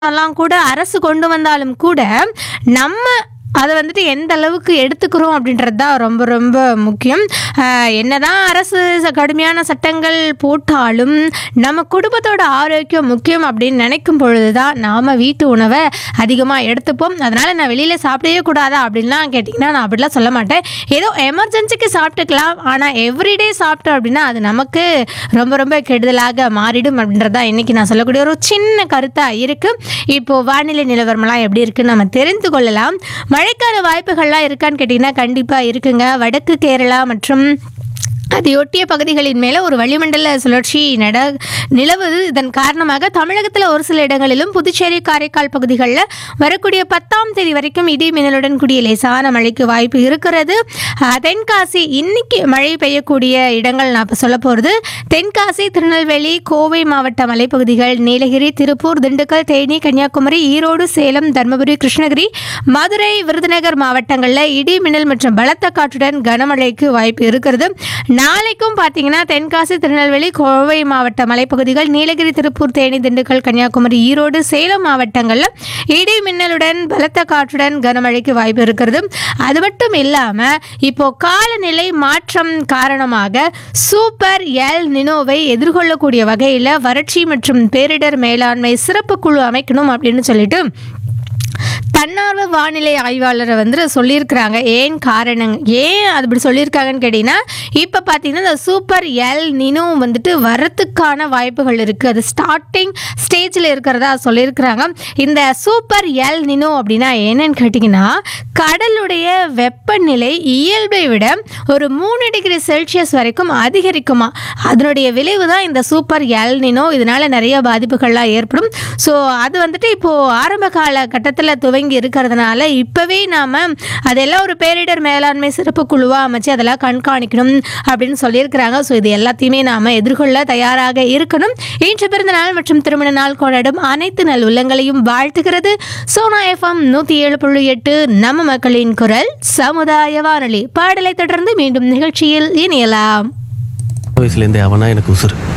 எல்லாம் கூட அரசு கொண்டு வந்தாலும் கூட நம்ம அதை வந்துட்டு எந்த அளவுக்கு எடுத்துக்கிறோம் அப்படின்றது தான் ரொம்ப ரொம்ப முக்கியம் ஆஹ் என்னதான் அரசு ச- கடுமையான சட்டங்கள் போட்டாலும் நம்ம குடும்பத்தோட ஆரோக்கியம் முக்கியம் அப்படின்னு நினைக்கும் பொழுது தான் நாம் வீட்டு உணவை அதிகமாக எடுத்துப்போம் அதனால் நான் வெளியில் சாப்பிடவே கூடாதா அப்படின்லாம் கேட்டிங்கன்னா நான் அப்படிலாம் சொல்ல மாட்டேன் ஏதோ எமர்ஜென்சிக்கு சாப்பிட்டுக்கலாம் ஆனால் எவ்ரிடே சாப்பிட்டோம் அப்படின்னா அது நமக்கு ரொம்ப ரொம்ப கெடுதலாக மாறிடும் அப்படின்றது தான் இன்றைக்கி நான் சொல்லக்கூடிய ஒரு சின்ன கருத்தாக இருக்குது இப்போது வானிலை நிலவரமெல்லாம் எப்படி இருக்குன்னு நம்ம தெரிந்து கொள்ளலாம் மழைக்கால வாய்ப்புகள்லாம் இருக்கான்னு கேட்டிங்கன்னா கண்டிப்பாக இருக்குங்க வடக்கு கேரளா மற்றும் அதையொட்டிய பகுதிகளின் மேலே ஒரு வளிமண்டல சுழற்சி நட நிலவுது இதன் காரணமாக தமிழகத்தில் ஒரு சில இடங்களிலும் புதுச்சேரி காரைக்கால் பகுதிகளில் வரக்கூடிய பத்தாம் தேதி வரைக்கும் இடி மின்னலுடன் கூடிய லேசான மழைக்கு வாய்ப்பு இருக்கிறது அஹ், தென்காசி இன்னைக்கு மழை பெய்யக்கூடிய இடங்கள் நான் இப்போ சொல்ல போகிறது தென்காசி திருநெல்வேலி கோவை மாவட்ட மலைப்பகுதிகள் நீலகிரி திருப்பூர் திண்டுக்கல் தேனி கன்னியாகுமரி ஈரோடு சேலம் தருமபுரி கிருஷ்ணகிரி மதுரை விருதுநகர் மாவட்டங்களில் இடி மின்னல் மற்றும் பலத்த காற்றுடன் கனமழைக்கு வாய்ப்பு இருக்கிறது நாளைக்கும் பார்த்தீங்கன்னா தென்காசி திருநெல்வேலி கோவை மாவட்ட மலைப்பகுதிகள் நீலகிரி திருப்பூர் தேனி திண்டுக்கல் கன்னியாகுமரி ஈரோடு சேலம் மாவட்டங்களில் இடி மின்னலுடன் பலத்த காற்றுடன் கனமழைக்கு வாய்ப்பு இருக்கிறது அது மட்டும் இல்லாமல் இப்போ காலநிலை மாற்றம் காரணமாக சூப்பர் எல் நினோவை எதிர்கொள்ளக்கூடிய வகையில் வறட்சி மற்றும் பேரிடர் மேலாண்மை சிறப்பு குழு அமைக்கணும் அப்படின்னு சொல்லிட்டு தன்னார்வ வானிலை ஆய்வாளரை வந்து சொல்லியிருக்கிறாங்க ஏன் காரணம் ஏன் அது இப்படி சொல்லியிருக்காங்கன்னு கேட்டிங்கன்னா இப்போ பார்த்தீங்கன்னா இந்த சூப்பர் எல் நினோ வந்துட்டு வரத்துக்கான வாய்ப்புகள் இருக்குது அது ஸ்டார்டிங் ஸ்டேஜில் இருக்கிறதா சொல்லியிருக்கிறாங்க இந்த சூப்பர் எல் நினோ அப்படின்னா என்னன்னு கேட்டிங்கன்னா கடலுடைய வெப்பநிலை இயல்பை விட ஒரு மூணு டிகிரி செல்சியஸ் வரைக்கும் அதிகரிக்குமா அதனுடைய விளைவு தான் இந்த சூப்பர் எல் நினோ இதனால நிறைய பாதிப்புகள்லாம் ஏற்படும் ஸோ அது வந்துட்டு இப்போது ஆரம்ப கால கட்டத்தில் துவங்கி இருக்கிறதுனால இப்போவே நாம் அதெல்லாம் ஒரு பேரிடர் மேலாண்மை சிறப்பு குழுவாக அமைச்சு அதெல்லாம் கண்காணிக்கணும் அப்படின்னு சொல்லியிருக்கிறாங்க ஸோ இது எல்லாத்தையுமே நாம் எதிர்கொள்ள தயாராக இருக்கணும் இன்று பிறந்த நாள் மற்றும் திருமண நாள் கொண்டாடும் அனைத்து நல் உள்ளங்களையும் வாழ்த்துகிறது சோனா எஃப்எம் நூற்றி ஏழு புள்ளி எட்டு நம்ம மக்களின் குரல் சமுதாய வானொலி பாடலை தொடர்ந்து மீண்டும் நிகழ்ச்சியில் இணையலாம் வயசுலேருந்தே அவனா எனக்கு உசுறு